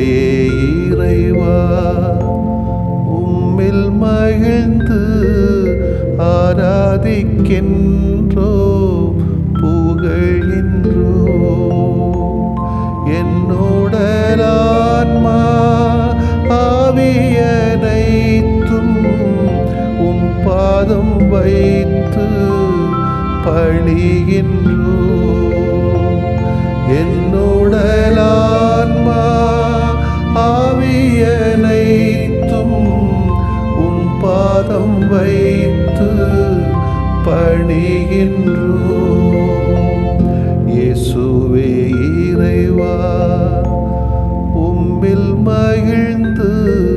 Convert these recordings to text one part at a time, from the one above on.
இறைவா உம்மில் மகிழ்ந்து ஆராதிக்கின்றோ புகழ்கின்றோ என்னுடலான்மா ஆவியனைத்தும் உம் பாதம் வைத்து பணிகின்றோ என்னுடலான்மா ஆவியனைத்தும் உம் பாதம் வைத்து பணிகின்றோ இயேசுவே இறைவா உம்மில் மகிழ்ந்து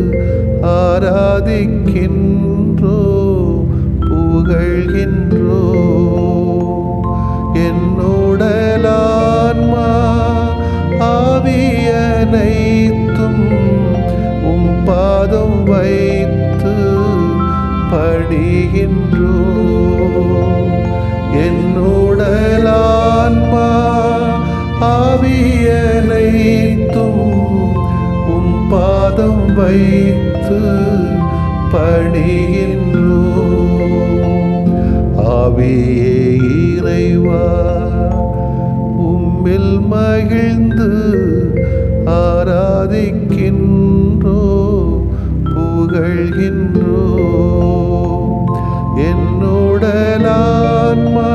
ஆராதிக்கின்றோ புகழ்கின்றோ என்னுடலான்மா ஆவியனைத்தும் உம் பாதம் வைத்து பணிகின்றோ என்னுடலான்மா ஆவியனைத்தும் உம் பாதம் வைத்து பணிகின்றோ ஆவியே இறைவா உம்மில் மகிழ்ந்து ஆராதிக்கின்றோ புகழ்கின்றோ என்னுடலான்மா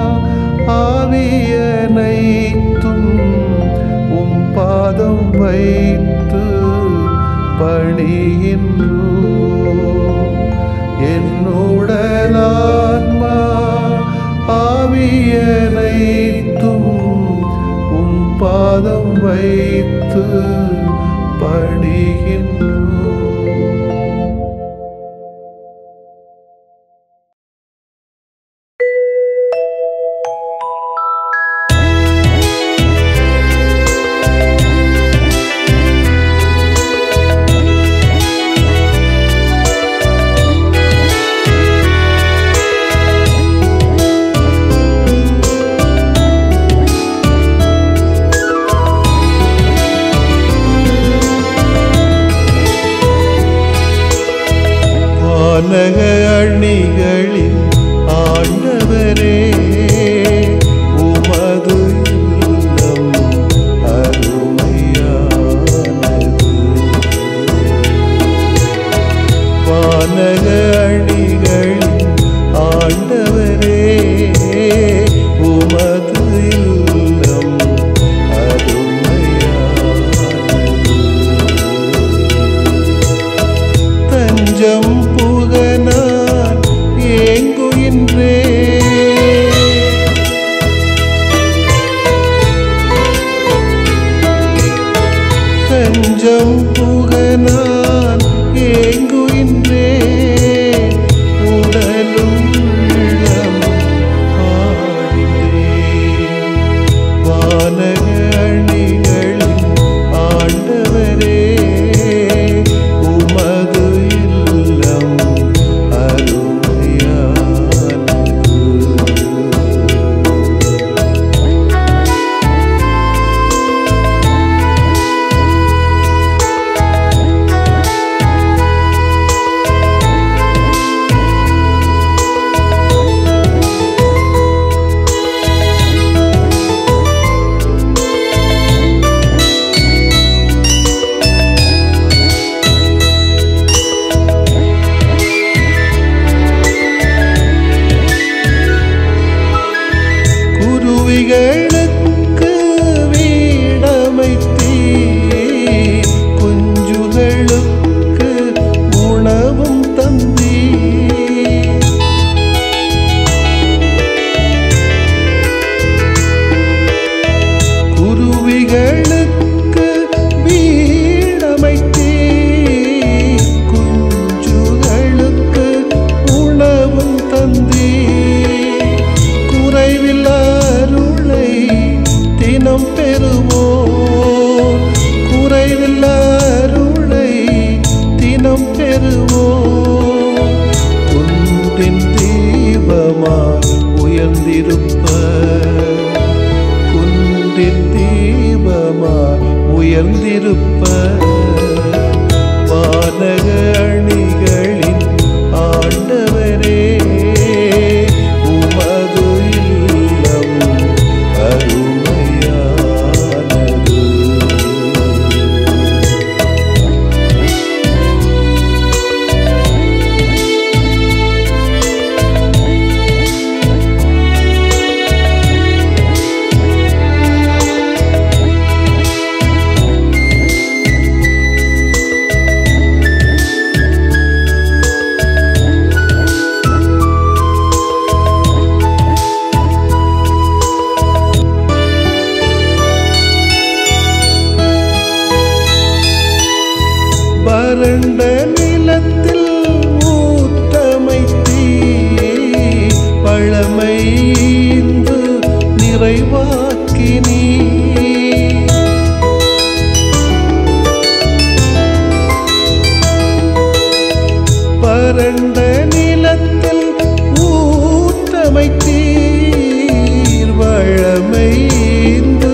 ஆவியனைத்தும் உம் பாதம் வைத்து பணிகின்றோ என்னுடலான்மா ஆவியனைத்தும் உம் பாதம் வைத்து பணிகின்றோ வானக அணிகளின் ஆண்டவரே உமது இல்லம் அருமையானது வானக அணிகளின் ஆண்டவரே உமது இல்லம் அருமையானது தஞ்சம் புகன உயர்ந்திருப்ப வானக அணிகளின் ஆண்டவரே உமது இல்லம் அருமையானது வறண்ட நிலத்தில் ஊற்றமைத்தீ பழமைந்து நிறைவாக்கினீ வறண்ட நிலத்தில் ஊற்றமைத்தீர் வழமைந்து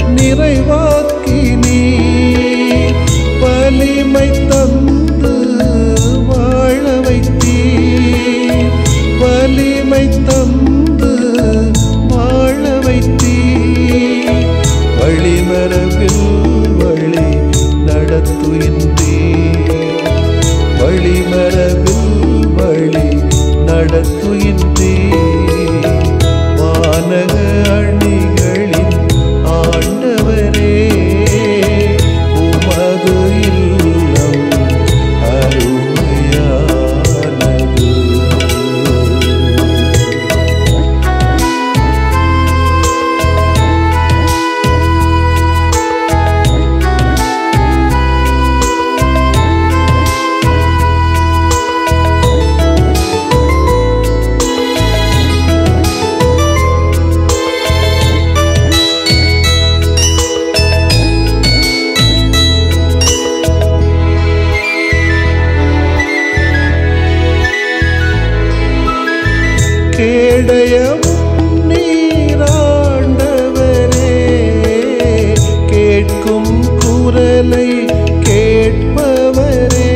நிறைவாக்கினீர் வலிமை தந்து வாழ வைத்தீர் வலிமை தந்து வாழ வைத்தீர் வழிமரபில் வழி நடத்துகின்றீர் வழிமரபில் வழி நடத்துகின்றீர் வானக அணிகளின் ஆண்டவரே உமது இல்லம் அருமையானது கேடயமும் நீராண்டவரே கேட்கும் குரலை கேட்பவரே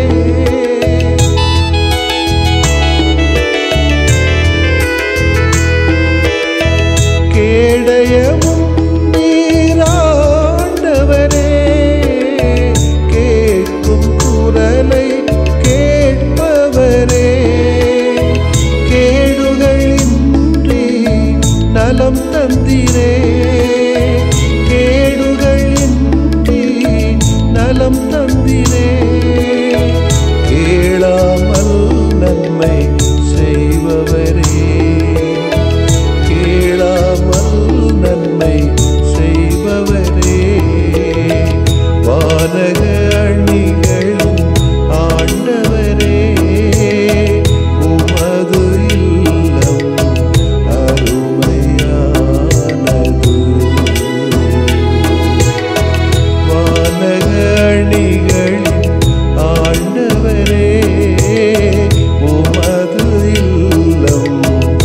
கேடயமும் நீராண்டவரே கேட்கும் குரலை கேட்பவரே கேடுகளின்றி நலம் தந்திரே கேடுகளின்றி நலம் தந்திரே கேளாமல் நன்மை செய்பவரே கேளாமல் நன்மை செய்பவரே வானக அணிகளும் ஆண்டவரே உமது இல்லம் அருமையானது வானக அணிகளின் ஆண்டவரே உமது இல்லம்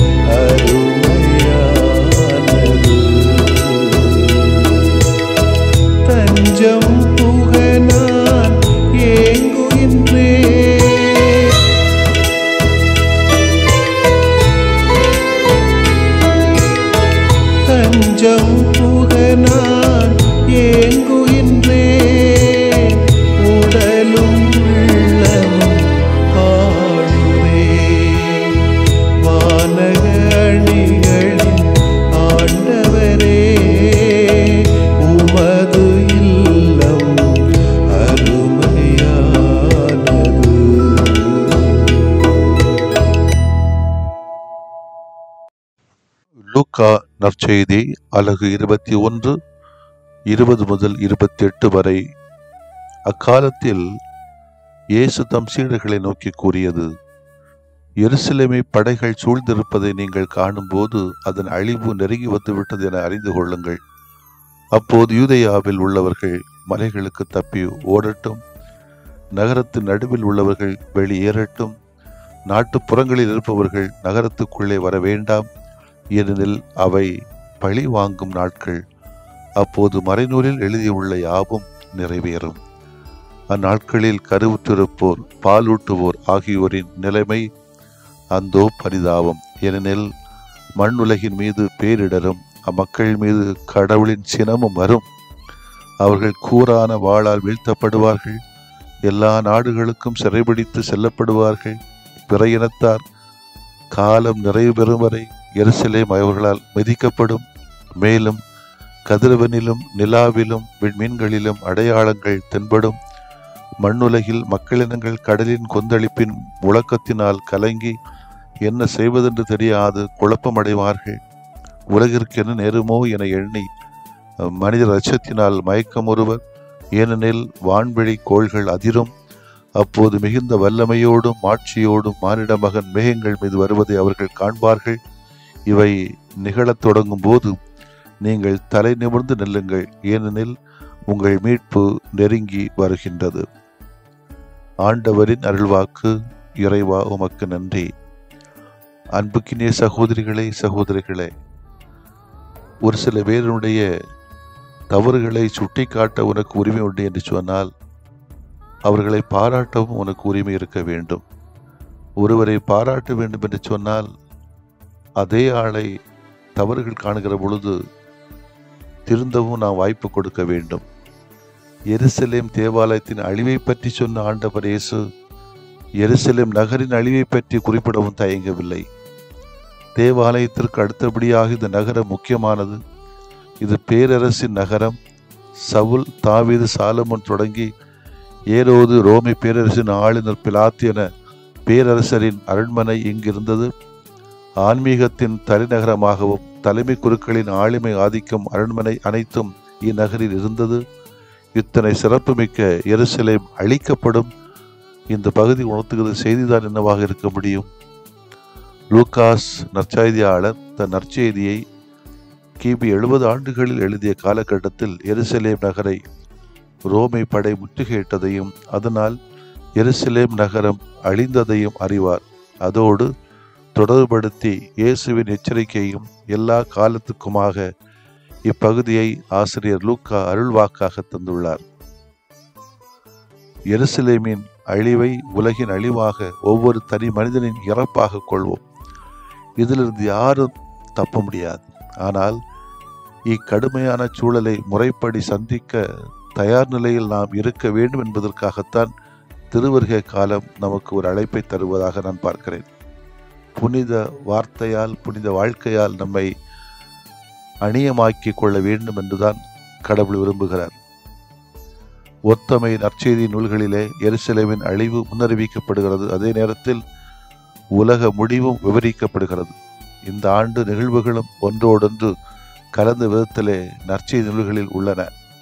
அருமையானது தஞ்சம் புக நான் ஏங்குகின்றேன் தஞ்சம் புக நான் ஏங்குகின்றேன் உடலும் உள்ளமும் ஆடுவே வானக அணிகளின் ஆண்டவரே உமது இல்லம் அருமையானது லூக்கா நற்செய்தி அலகு இருபத்தி ஒன்று இருபது முதல் இருபத்தி எட்டு வரை அக்காலத்தில் இயேசு தம் சீடர்களை நோக்கி கூறியது எருசலேமை படைகள் சூழ்ந்திருப்பதை நீங்கள் காணும்போது அதன் அழிவு நெருங்கி வந்துவிட்டது என அறிந்து கொள்ளுங்கள் அப்போது யூதேயாவில் உள்ளவர்கள் மலைகளுக்கு தப்பி ஓடட்டும் நகரத்து நடுவில் உள்ளவர்கள் வெளியேறட்டும் நாட்டுப்புறங்களில் இருப்பவர்கள் நகரத்துக்குள்ளே வர வேண்டாம் ஏனெனில் அவை பழி வாங்கும் நாட்கள் அப்போது மறைநூலில் எழுதியுள்ள யாவும் நிறைவேறும் அந்நாட்களில் கருவுற்றிருப்போர் பாலூட்டுவோர் ஆகியோரின் நிலைமை அந்தோ பரிதாபம் ஏனெனில் மண் உலகின் மீது பேரிடரும் அம்மக்கள் மீது கடவுளின் சினமும் வரும் அவர்கள் கூரான வாளால் வீழ்த்தப்படுவார்கள் எல்லா நாடுகளுக்கும் சிறைபிடித்து செல்லப்படுவார்கள் பிற இனத்தார் காலம் நிறைவு பெறும் வரை எருசலேம் அவர்களால் மிதிக்கப்படும் மேலும் கதிரவனிலும் நிலாவிலும் விண்மீன்களிலும் அடையாளங்கள் தென்படும் மண்ணுலகில் மக்களினங்கள் கடலின் கொந்தளிப்பின் முழக்கத்தினால் கலங்கி என்ன செய்வதென்று தெரியாது குழப்பமடைவார்கள் உலகிற்கென நேருமோ என எண்ணி மனித ரச்சத்தினால் மயக்கம் ஒருவர் ஏனெனில் வான்வெளி கோள்கள் அதிரும் அப்போது மிகுந்த வல்லமையோடும் மாட்சியோடும் மானிட மகன் மேகங்கள் மீது வருவதை அவர்கள் காண்பார்கள் இவை நிகழத் தொடங்கும் போது நீங்கள் தலை நிமிர்ந்து நில்லுங்கள் ஏனெனில் உங்கள் மீட்பு நெருங்கி வருகின்றது ஆண்டவரின் அருள்வாக்கு இறைவா உமக்கு நன்றி அன்புக்கினிய சகோதரிகளே சகோதரிகளே ஒரு சில பேருடைய தவறுகளை சுட்டிக்காட்ட உனக்கு உரிமை உண்டு என்று சொன்னால் அவர்களை பாராட்டவும் உனக்கு உரிமை இருக்க வேண்டும் ஒருவரை பாராட்ட வேண்டும் என்று சொன்னால் அதே ஆளை தவறுகள் காணுகிற பொழுது திருந்தவும் நாம் வாய்ப்பு கொடுக்க வேண்டும் எருசலேம் தேவாலயத்தின் அழிவை பற்றி சொன்ன ஆண்டவர் இயேசு எருசலேம் நகரின் அழிவை பற்றி குறிப்பிடவும் தயங்கவில்லை தேவாலயத்திற்கு அடுத்தபடியாக இந்த நகரம் முக்கியமானது இது பேரரசின் நகரம் சவுல் தாவீது சாலமன் தொடங்கி ஏரோது ரோமை பேரரசின் ஆளுநர் பிலாத்து என பேரரசரின் அரண்மனை இங்கிருந்தது ஆன்மீகத்தின் தலைநகரமாகவும் தலைமை குருக்களின் ஆளுமை ஆதிக்கம் அரண்மனை அனைத்தும் இந்நகரில் இருந்தது இத்தனை சிறப்புமிக்க எருசலேம் அழிக்கப்படும் இந்த பகுதி உணர்த்துகிற செய்திதான் என்னவாக இருக்க முடியும் லூகாஸ் நற்செய்தியாளர் தன் நற்செய்தியை கிபி எழுபது ஆண்டுகளில் எழுதிய காலகட்டத்தில் எருசலேம் நகரை ரோமை படை முற்றுகையிட்டதையும் அதனால் எருசலேம் நகரம் அழிந்ததையும் அறிவார் அதோடு தொடர்படுத்தி இயேசுவின் எச்சரிக்கையும் எல்லா காலத்துக்குமாக இப்பகுதியை ஆசிரியர் லூக்கா அருள்வாக்காக தந்துள்ளார் எருசலேமின் அழிவை உலகின் அழிவாக ஒவ்வொரு தனி மனிதனின் இறப்பாக கொள்வோம் இதிலிருந்து யாரும் தப்ப முடியாது ஆனால் இக்கடுமையான சூழலை முறைப்படி சந்திக்க தயார் நிலையில் நாம் இருக்க வேண்டும் என்பதற்காகத்தான் திருவருகை காலம் நமக்கு ஒரு அழைப்பை தருவதாக நான் பார்க்கிறேன் புனித வார்த்தையால் புனித வாழ்க்கையால் நம்மை அணியமாக்கிக் கொள்ள வேண்டும் என்றுதான் கடவுள் விரும்புகிறார் ஒத்தமை நற்செய்தி நூல்களிலே எருசலேமின் அழிவு முன்னறிவிக்கப்படுகிறது அதே நேரத்தில் உலக முடிவும் விவரிக்கப்படுகிறது இந்த ஆண்டு நிகழ்வுகளும் ஒன்றோடொன்று கலந்த விதத்திலே நற்செய்தி நூல்களில் உள்ளன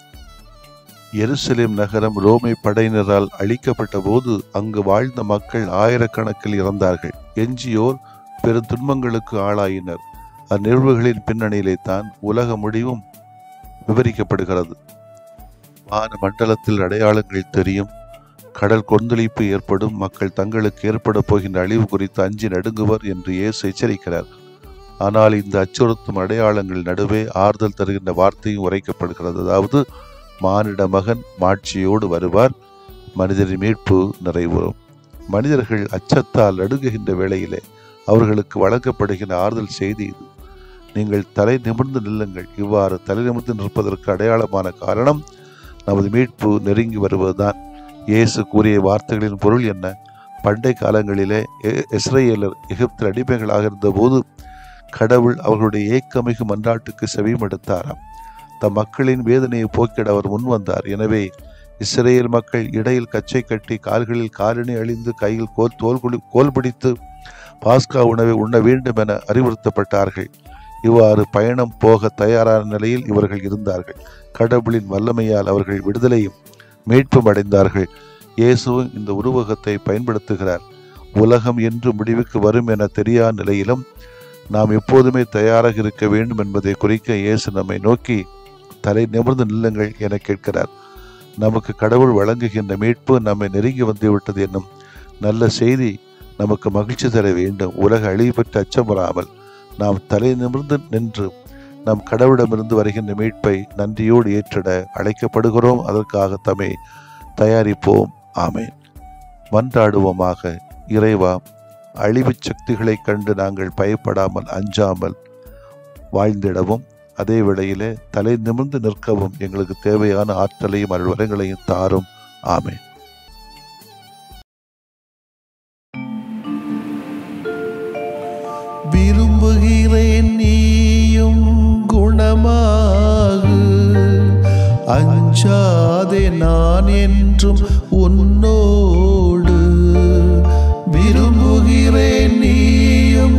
எருசலேம் நகரம் ரோமை படையினரால் அழிக்கப்பட்ட போது அங்கு வாழ்ந்த மக்கள் ஆயிரக்கணக்கில் இறந்தார்கள் எஞ்சியோர் பெரும் துன்பங்களுக்கு ஆளாயினர் அந்நிகழ்வுகளின் பின்னணியிலே தான் உலக முடிவும் விவரிக்கப்படுகிறது வான மண்டலத்தில் அடையாளங்கள் தெரியும் கடல் கொந்தளிப்பு ஏற்படும் மக்கள் தங்களுக்கு ஏற்பட போகின்ற அழிவு குறித்து அஞ்சி நடுங்குவர் என்று இயேசு எச்சரிக்கிறார் ஆனால் இந்த அச்சுறுத்தும் அடையாளங்கள் நடுவே ஆறுதல் தருகின்ற வார்த்தையும் உரைக்கப்படுகிறது அதாவது மானிட மகன் மாட்சியோடு வருவார் மனிதரின் மீட்பு நிறைவேறும் மனிதர்கள் அச்சத்தால் நடுங்குகின்ற வேளையிலே அவர்களுக்கு வழங்கப்படுகின்ற ஆறுதல் செய்தி இது நீங்கள் தலை நிமிர்ந்து நில்லுங்கள் இவ்வாறு தலை நிமிர்ந்து நிற்பதற்கு அடையாளமான காரணம் நமது மீட்பு நெருங்கி வருவதுதான் இயேசு கூறிய வார்த்தைகளின் பொருள் என்ன பண்டை காலங்களிலே எ- இஸ்ரேலர் எகிப்தில் அடிமைகளாக இருந்தபோது கடவுள் அவர்களுடைய ஏக்கமிகு மன்றாட்டுக்கு செவிமடுத்தாராம் தம் மக்களின் வேதனையை போக்கிட அவர் முன் வந்தார் எனவே இஸ்ரேல் மக்கள் இடையில் கச்சை கட்டி கால்களில் காலணி அழிந்து கையில் கோல் தோல் குளி கோல் பிடித்து பாஸ்கா உணவை உண்ண வேண்டும் என அறிவுறுத்தப்பட்டார்கள் இவ்வாறு பயணம் போக தயாரான நிலையில் இவர்கள் இருந்தார்கள் கடவுளின் வல்லமையால் அவர்கள் விடுதலையும் மீட்பும் அடைந்தார்கள் இயேசுவும் இந்த உருவகத்தை பயன்படுத்துகிறார் உலகம் என்று முடிவுக்கு வரும் என தெரியா நிலையிலும் நாம் எப்போதுமே தயாராக இருக்க வேண்டும் என்பதை குறிக்க இயேசு நம்மை நோக்கி தலை நிமிர்ந்து நில்லுங்கள் என கேட்கிறார் நமக்கு கடவுள் வழங்குகின்ற மீட்பு நம்மை நெருங்கி வந்துவிட்டது என்னும் நல்ல செய்தி நமக்கு மகிழ்ச்சி தர வேண்டும் உலக அழிவு பற்றி அச்சம் வராமல் நாம் தலை நிமிர்ந்து நின்று நம் கடவுளிடமிருந்து வருகின்ற மீட்பை நன்றியோடு ஏற்றிட அழைக்கப்படுகிறோம் அதற்காக தம்மை தயாரிப்போம் ஆமேன் மன்றாடுவோமாக இறைவா அழிவுச் சக்திகளைக் கண்டு நாங்கள் பயப்படாமல் அஞ்சாமல் வாழ்ந்திடவும் அதே வேளையிலே தலை நிமிர்ந்து நிற்கவும் எங்களுக்கு தேவையான ஆற்றலையும் அருள்வரங்களையும் தாரும் ஆமேன் விரும்புகிறேன் நீயும் குணமாகு அஞ்சாதே நான் என்றும் உன்னோடு விரும்புகிறேன் நீயும்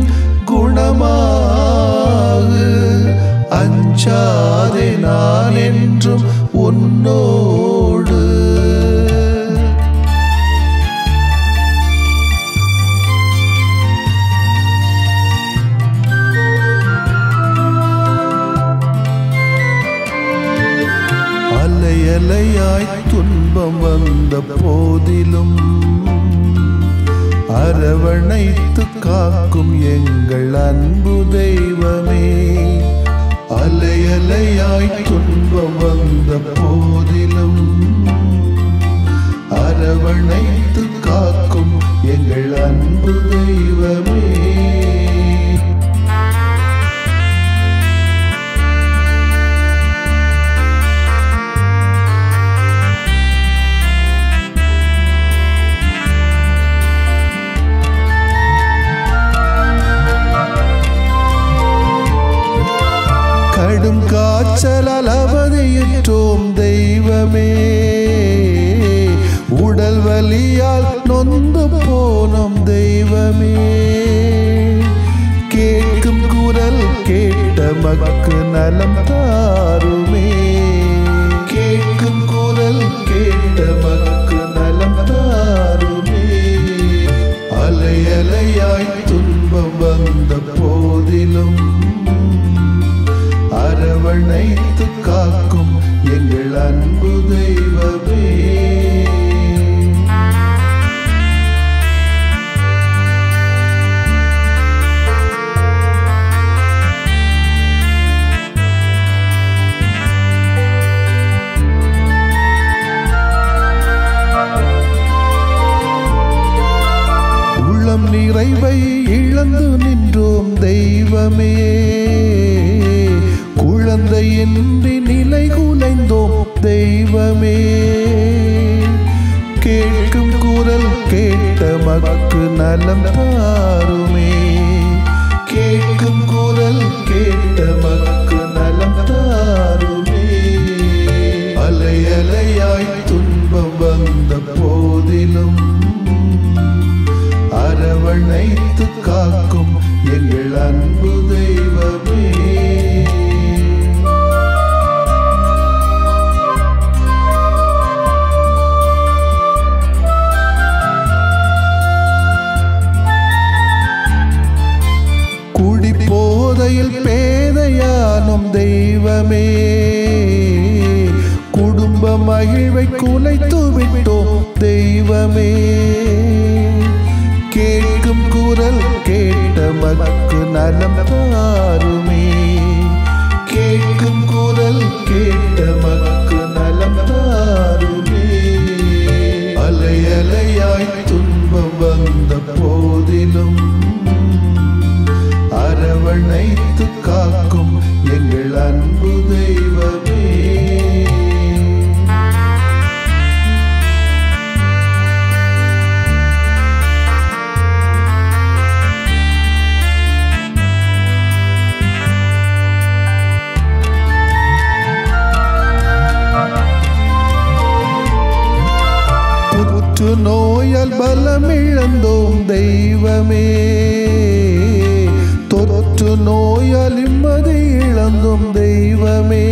குணமாகு அஞ்சாதே நான் என்றும் உன்னோடு அலை அலையாய் துன்பம் வந்த போதிலும் அரவணைத்து காக்கும் எங்கள் அன்பு தெய்வமே அலை அலையாய் துன்பம் வந்த போதிலும் அரவணைத்து காக்கும் எங்கள் அன்பு தெய்வமே கடும் காய்ச்சலால் அவதியுற்றோம் தெய்வமே உடல் வலியால் நொந்து போனோம் தெய்வமே கேட்கும் குரல் கேட்ட மக்கு நலம் தாருமே கேட்கும் குரல் கேட்ட மக்கு நலம் தாருமே அலை அலையாய் துன்பம் வந்த போதிலும் அரவணைத்து காக்கும் எங்கள் அன்பு தெய்வமே உள்ளம் நிறைவை இழந்து நின்றோம் தெய்வமே குழந்தையின்றி நிலை குலைந்தோம் தெய்வமே கேட்கும் குரல் கேட்ட மக்கு நலம் தாருமே கேட்கும் குரல் கேட்ட மக்கு நலம் தாருமே அலை அலையாய் துன்பம் வந்த போதிலும் அரவணைத்து காக்கும் எங்கள் அன்பு தெய்வமே குடி போதையில் பேதையானும் தெய்வமே குடும்ப மகிழ்வை குலைத்து விட்டோம் தெய்வமே கேட்கும் குரல் கேட்ட மக்கு நலம் தாருமே கேட்கும் குரல் கேட்ட மக்கு நலம் தாருமே அலை அலையாய் துன்பம் வந்த போதிலும் அரவணைத்து காக்கும் எங்கள் அன்பு தெய்வமே புற்று நோயால் பலமிழந்தோம் தெய்வமே தொற்று நோயால் இம்மதி இழந்தோம் தெய்வமே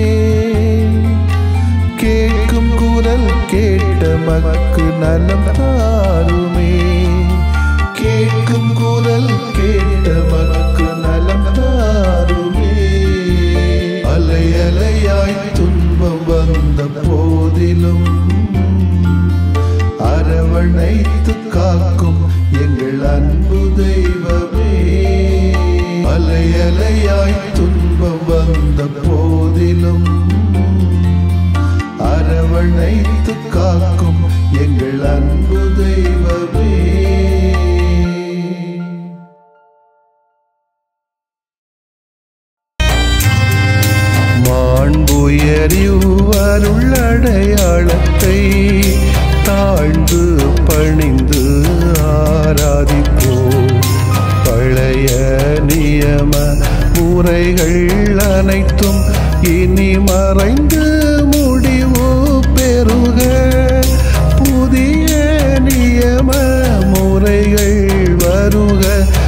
கேட்கும் குரல் கேட்ட மக்கு நலம் தாருமே கேட்கும் குரல் கேட்ட மக்கு நலம் தாருமே அலை அலையாய் துன்பம் வந்த போதிலும் அரவணைத்து காக்கும் எங்கள் அன்பு தெய்வமே அலை அலையாய் துன்பம் வந்த அணைத்து காக்கும் எங்கள் அன்பு தெய்வமே மாண்புயரிவருள்ளடையாளத்தை தாழ்ந்து பணிந்து ஆராதிப்போம் பழைய நியம முறைகள் அனைத்தும் இனி மறைந்து முடிவு பெறுக புதிய நியம முறைகள் வருக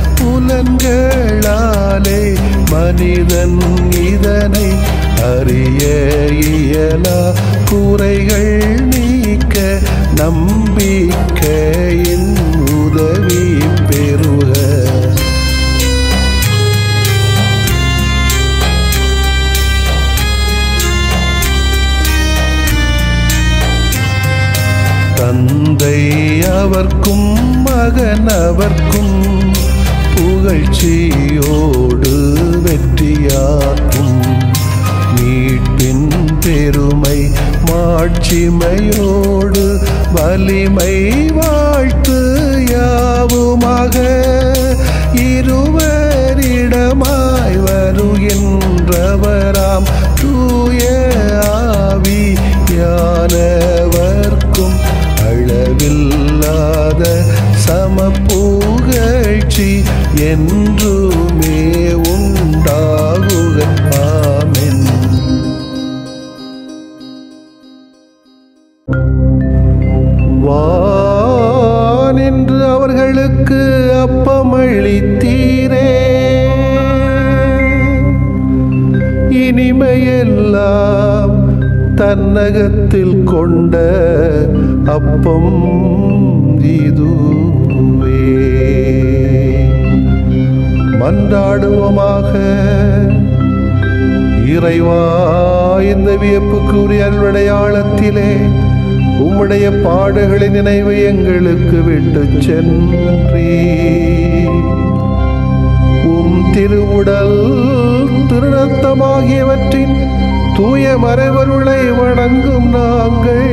புலன்களாலே மனிதன் இதனை அறிய இயலா குறைகள் நீக்க நம்பிக்கையின் உதவி பெறுக தந்தை அவர்க்கும் மகன் அவர்க்கும் புகழ்ச்சியோடு வெற்றியாக்கும் மீட்பின் பெருமை மாட்சிமையோடு வலிமை வாழ்த்து யாவுமாக இருவரிடமாய் வருகின்றவராம் தூய ஆவி யானவர்க்கும் அளவில்லாத சமப்புகழ்ச்சி என்றுமே உண்டாகுக ஆமென் வானின்று அவர்களுக்கு அப்பமளித்தீரே இனிமையெல்லாம் தன்னகத்தில் கொண்ட அப்பம் இதுவே மன்றாடுவோமாக இறைவா இந்த வியப்புக்குரிய அல்வடையாளத்திலே உம்முடைய பாடுகளின் நினைவை எங்களுக்கு விட்டு சென்றீ உம் திருவுடல் திருநத்தமாகியவற்றின் தூய மறைவருளை வணங்கும் நாங்கள்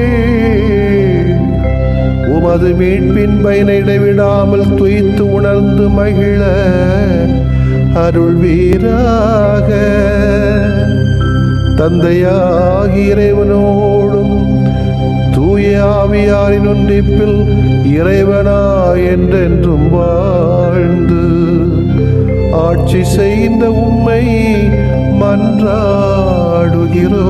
உமது மீட்பின் பயனை இடைவிடாமல் துய்த்து உணர்ந்து மகிழ அருள்வீராக தந்தையாகி இறைவனோடும் தூய ஆவியாரின் ஒன்றிப்பில் இறைவனா என்றென்றும் வாழ்ந்து ஆட்சி செய்த உம்மை மன்றாடுகிறோ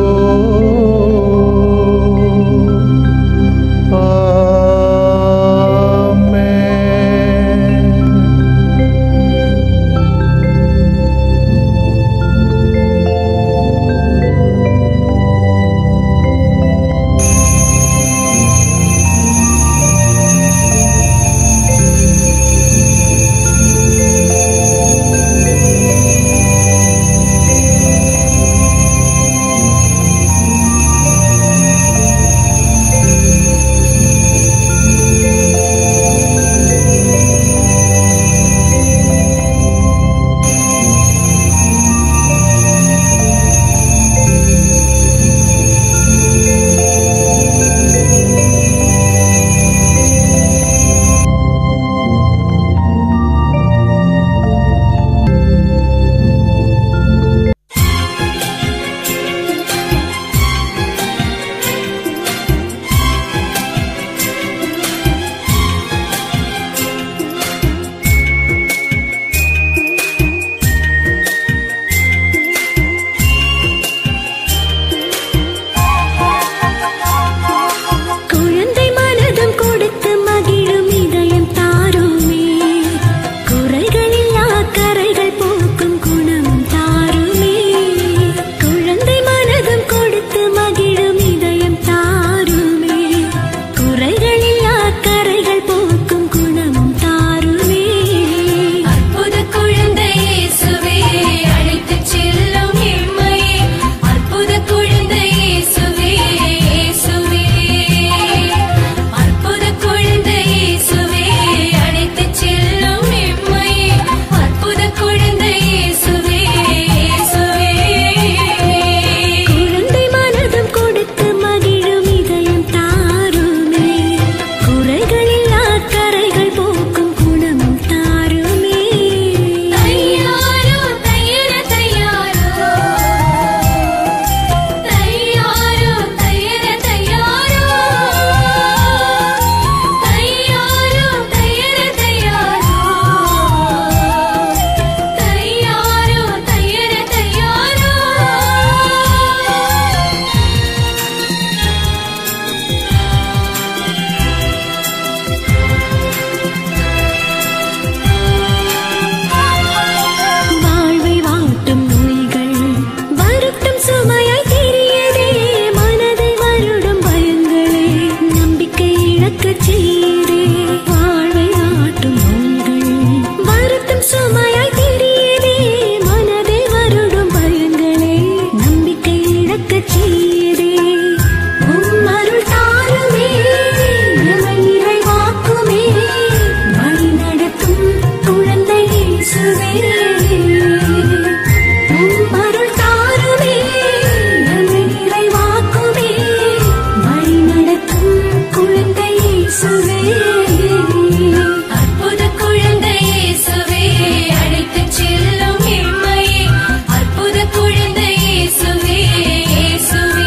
இயேசுவே அற்புத குழந்தை இயேசுவே அழைத்துச் செல்லும் எம்மையே அற்புத குழந்தை இயேசுவே இயேசுவே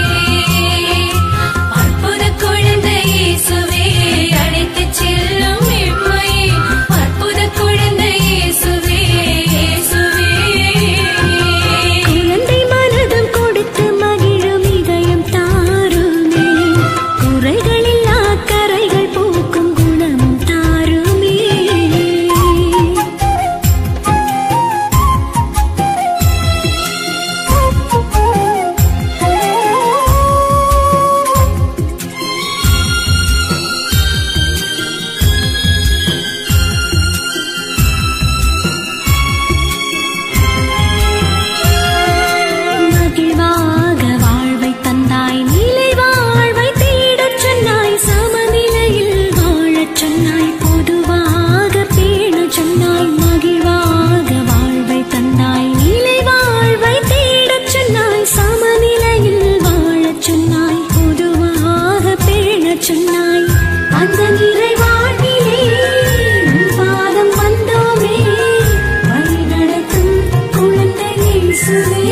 அற்புத குழந்தை இயேசுவே அழைத்துச் செல்லும் எம்மையே அற்புத குழந்தை இயேசுவே இயேசுவே குழந்தை மனதும் கொடுத்து மகிழும் இதயம் தாருமே குறைகளில்லா கரைகள் போக்கும் குணமும் தாருமே மகிழ்வாக வாழ்வை தந்தாய் நிலை வாழ்வை தேடச் சொன்னாய் சமநிலையில் வாழச் சொன்னாய் பொதுவாக பேணச் சொன்னாய் மகிழ்வாக வாழ்வை தந்தாய் நிலை வாழ்வை தேடச் சொன்னாய் சமநிலையில் வாழச் சொன்னாய் பொதுவாக பேணச் சொன்னாய் அந்த நிறை வாழ்விலே உன் பாதம் வந்தோமே வழி நடத்தும் குழந்தை இயேசுவே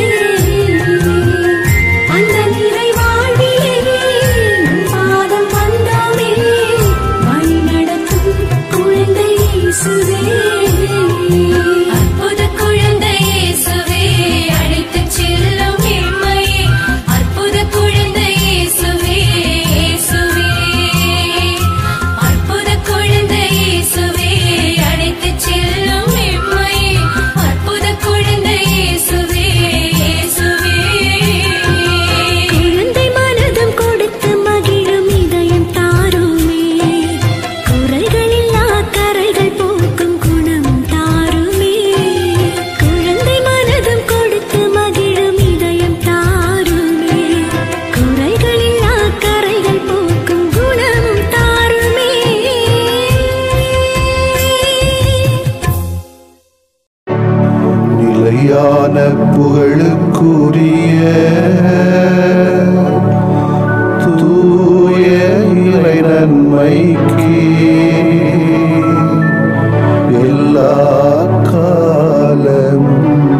அந்த நிறை வாழ்விலே உன் பாதம் வந்தோமே வழி நடத்தும் குழந்தை இயேசுவே அற்புத குழந்தை இயேசுவே அழைத்துச் செல்லும் எம்மையே அற்புத குழந்தை இயேசுவே இயேசுவே அற்புத குழந்தை இயேசுவே அழைத்துச் செல்லும் எம்மையே அற்புத குழந்தை இயேசுவே இயேசுவே குழந்தை மனதும் கொடுத்து மகிழும் இதயம் தாருமே குறைகளில்லா கரைகள் போக்கும் குணம் தாருமே குழந்தை மனதும் கொடுத்து மகிழும் இதயம் தாருமே குறைகளில்லா கரைகள் போக்கும் குணம் தாருமே நிலையான புகழுக்குரிய தூய இறை நன்மைக்கு எல்லா காலம்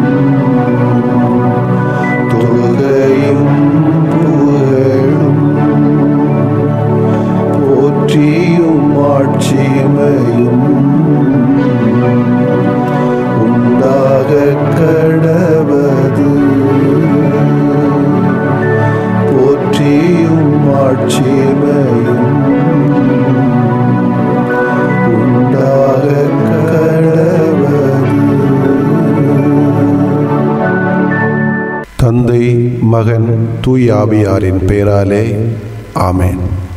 தொழுகையும் புகழும் போற்றியும் ஆட்சிமையும் உண்டாக கடவது போற்றியும் ஆட்சிமையும் உண்டாக கடவது தந்தை மகன் தூய் ஆவியாரின் பெயராலே ஆமென்